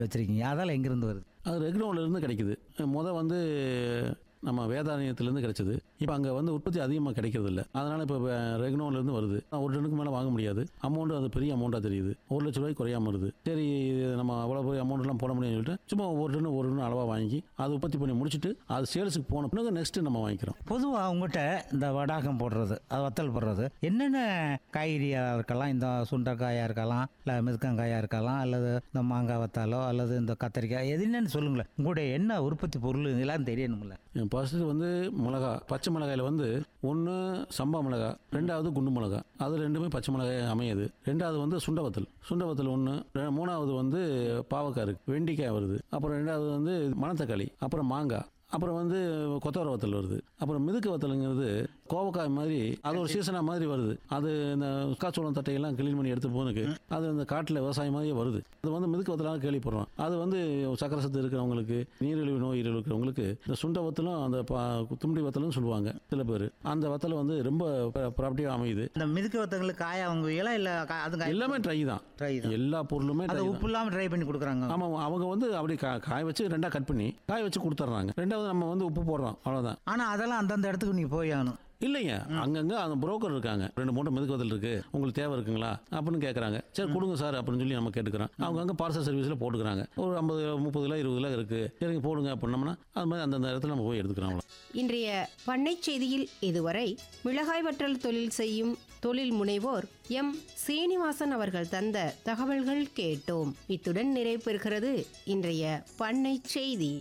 வச்சுருக்கீங்க அதெல்லாம் எங்கேருந்து வருது அது ரெகுலோல இருந்து கிடைக்குது முத வந்து நம்ம வேதாரண்யத்துலேருந்து கிடைச்சது இப்போ அங்கே வந்து உற்பத்தி அதிகமாக கிடைக்கிறது இல்லை அதனால் இப்போ ரெகுனோலேருந்து வருது ஒரு டன்னுக்கு மேலே வாங்க முடியாது அமௌண்ட் அது பெரிய அமௌண்ட்டாக தெரியுது ஒரு லட்ச ரூபாய்க்கு குறையாம வருது சரி இது நம்ம அவ்வளோ போய் அமௌண்ட்லாம் போட முடியும்னு சொல்லிட்டு சும்மா ஒரு டன்னு ஒரு டன்னு அளவாக வாங்கி அது உற்பத்தி பண்ணி முடிச்சுட்டு அது சேல்ஸுக்கு போன பிறகு நெக்ஸ்ட்டு நம்ம வாங்கிக்கிறோம் பொதுவாக உங்கள்கிட்ட இந்த வடாகம் போடுறது அது வத்தல் போடுறது என்னென்ன காய்கறியாக இருக்கலாம் இந்த சுண்டைக்காயாக இருக்கலாம் இல்லை மிருக்கங்காயாக இருக்கலாம் அல்லது இந்த மாங்காய் வத்தாலோ அல்லது இந்த கத்திரிக்காய் எது என்னன்னு சொல்லுங்களேன் உங்களுடைய என்ன உற்பத்தி பொருள் இதெல்லாம் தெரியணும்ல ஃபஸ்ட்டு வந்து மிளகா பச்சை மிளகாயில் வந்து ஒன்று சம்பா மிளகா ரெண்டாவது குண்டு மிளகா அது ரெண்டுமே பச்சை மிளகாய் அமையுது ரெண்டாவது வந்து சுண்டவத்தல் சுண்டவத்தல் ஒன்று மூணாவது வந்து பாவக்காய் இருக்கு வெண்டிக்காய் வருது அப்புறம் ரெண்டாவது வந்து மணத்தக்காளி அப்புறம் மாங்காய் அப்புறம் வந்து கொத்தவர வத்தல் வருது அப்புறம் மிதுக்கு வத்தலுங்கிறது கோவக்காய் மாதிரி அது ஒரு சீசனாக மாதிரி வருது அது இந்த காச்சோளம் தட்டையெல்லாம் கிளீன் பண்ணி எடுத்து போனுக்கு அது இந்த காட்டில் விவசாயம் மாதிரியே வருது அது வந்து மிதுக்கு வத்தலாக கேள்விப்படுறோம் அது வந்து சக்கரை சத்து இருக்கிறவங்களுக்கு நீரிழிவு நோய் இருக்கிறவங்களுக்கு இந்த சுண்ட வத்தலும் அந்த பா தும்பி வத்தலும் சொல்லுவாங்க சில பேர் அந்த வத்தல் வந்து ரொம்ப ப்ராப்பர்ட்டியாக அமையுது இந்த மிதுக்கு வத்தங்களுக்கு காய வாங்குவீங்களா இல்லை அது காய் எல்லாமே ட்ரை தான் ட்ரை தான் எல்லா பொருளுமே அதை dry தான். உப்பு இல்லாமல் ட்ரை பண்ணி கொடுக்குறாங்க ஆமாம் அவங்க வந்து அப்படி கா காய வச்சு ரெண்டாக கட் பண்ணி காய வச்சு கொடுத்துட்றாங்க ரெண்டாவது நம்ம வந்து உப்பு போடுறோம் அவ்வளோதான் ஆனால் அதெல்லாம் அந்தந்த இடத்துக்கு நீங்கள் போய் ஆகணும் இல்லைங்க அங்கங்க அந்த புரோக்கர் இருக்காங்க ரெண்டு மூட்டை மெதுக்குவதல் இருக்கு உங்களுக்கு தேவை இருக்குங்களா அப்படின்னு கேட்குறாங்க சரி கொடுங்க சார் அப்படின்னு சொல்லி நம்ம கேட்டுக்கிறோம் அவங்க அங்கே பார்சல் சர்வீஸில் போட்டுக்கிறாங்க ஒரு ஐம்பது முப்பது கிலோ இருபது கிலோ இருக்கு சரிங்க போடுங்க அப்படின்னோம்னா அது மாதிரி அந்தந்த இடத்துல நம்ம போய் எடுத்துக்கிறோம் அவ்வளோ இன்றைய பண்ணைச் செய்தியில் இதுவரை மிளகாய் வற்றல் தொழில் செய்யும் தொழில் முனைவோர் எம் சீனிவாசன் அவர்கள் தந்த தகவல்கள் கேட்டோம் இத்துடன் நிறைவு பெறுகிறது இன்றைய பண்ணைச் செய்தி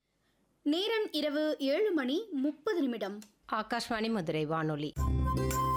நேரம் இரவு ஏழு மணி முப்பது நிமிடம் ஆகாஷ்வாணி மதுரை வானொலி